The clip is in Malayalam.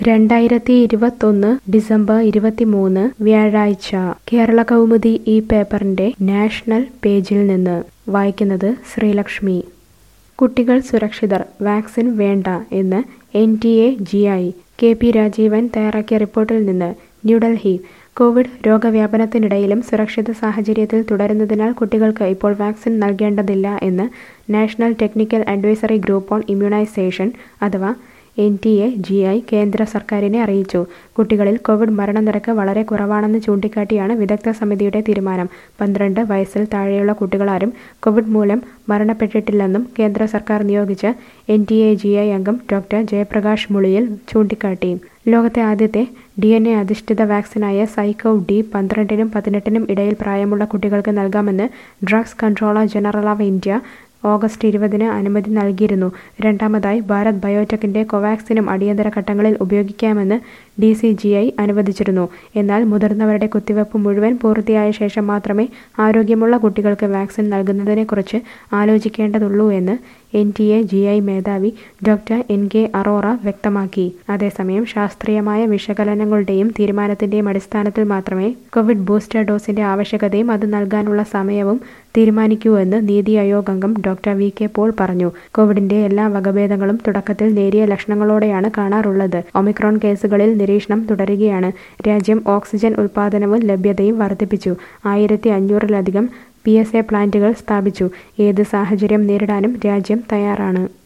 രണ്ടായിരത്തി ഇരുപത്തൊന്ന് ഡിസംബർ ഇരുപത്തിമൂന്ന് വ്യാഴാഴ്ച കേരള കൗമുദി ഈ പേപ്പറിന്റെ നാഷണൽ പേജിൽ നിന്ന് വായിക്കുന്നത് ശ്രീലക്ഷ്മി കുട്ടികൾ സുരക്ഷിതർ വാക്സിൻ വേണ്ട എന്ന് N T A G I K P Rajeevan തയ്യാറാക്കിയ റിപ്പോർട്ടിൽ നിന്ന് ന്യൂഡൽഹി കോവിഡ് രോഗവ്യാപനത്തിനിടയിലും സുരക്ഷിത സാഹചര്യത്തിൽ തുടരുന്നതിനാൽ കുട്ടികൾക്ക് ഇപ്പോൾ വാക്സിൻ നൽകേണ്ടതില്ല എന്ന് national technical advisory group on immunisation അഥവാ N T A G I കേന്ദ്ര സർക്കാരിനെ അറിയിച്ചു കുട്ടികളിൽ കോവിഡ് മരണനിരക്ക് വളരെ കുറവാണെന്ന് ചൂണ്ടിക്കാട്ടിയാണ് വിദഗ്ധ സമിതിയുടെ തീരുമാനം പന്ത്രണ്ട് വയസ്സിൽ താഴെയുള്ള കുട്ടികളാരും കോവിഡ് മൂലം മരണപ്പെട്ടിട്ടില്ലെന്നും കേന്ദ്ര സർക്കാർ നിയോഗിച്ച N T A G I അംഗം ഡോക്ടർ ജയപ്രകാശ് മുളിയിൽ ചൂണ്ടിക്കാട്ടി ലോകത്തെ ആദ്യത്തെ ഡി എൻ എ അധിഷ്ഠിത വാക്സിനായ സൈക്കോവ് ഡി പന്ത്രണ്ടിനും പതിനെട്ടിനും ഇടയിൽ പ്രായമുള്ള കുട്ടികൾക്ക് നൽകാമെന്ന് drugs controller general of India August ഇരുപതിന് അനുമതി നൽകിയിരുന്നു രണ്ടാമതായി ഭാരത് ബയോടെക്കിന്റെ കോവാക്സിനും അടിയന്തര ഘട്ടങ്ങളിൽ ഉപയോഗിക്കാമെന്ന് ഡി സി ജി ഐ അനുവദിച്ചിരുന്നു എന്നാൽ മുതിർന്നവരുടെ കുത്തിവയ്പ് മുഴുവൻ പൂർത്തിയായ ശേഷം മാത്രമേ ആരോഗ്യമുള്ള കുട്ടികൾക്ക് വാക്സിൻ നൽകുന്നതിനെക്കുറിച്ച് ആലോചിക്കേണ്ടതുള്ളൂ എന്ന് N T A G I മേധാവി ഡോക്ടർ എൻ കെ അറോറ വ്യക്തമാക്കി അതേസമയം ശാസ്ത്രീയമായ വിശകലനങ്ങളുടെയും തീരുമാനത്തിന്റെയും അടിസ്ഥാനത്തിൽ മാത്രമേ കോവിഡ് ബൂസ്റ്റർ ഡോസിന്റെ ആവശ്യകതയും അത് നൽകാനുള്ള സമയവും തീരുമാനിക്കൂ എന്ന് നീതി ആയോഗ് അംഗം ഡോക്ടർ വി കെ പോൾ പറഞ്ഞു കോവിഡിന്റെ എല്ലാ വകഭേദങ്ങളും തുടക്കത്തിൽ നേരിയ ലക്ഷണങ്ങളോടെയാണ് കാണാറുള്ളത് ഒമിക്രോൺ കേസുകളിൽ നിരീക്ഷണം തുടരുകയാണ് രാജ്യം ഓക്സിജൻ ഉൽപാദനവും ലഭ്യതയും വർദ്ധിപ്പിച്ചു ആയിരത്തി അഞ്ഞൂറിലധികം പി എസ് എ പ്ലാന്റുകൾ സ്ഥാപിച്ചു ഏത് സാഹചര്യം നേരിടാനും രാജ്യം തയ്യാറാണ്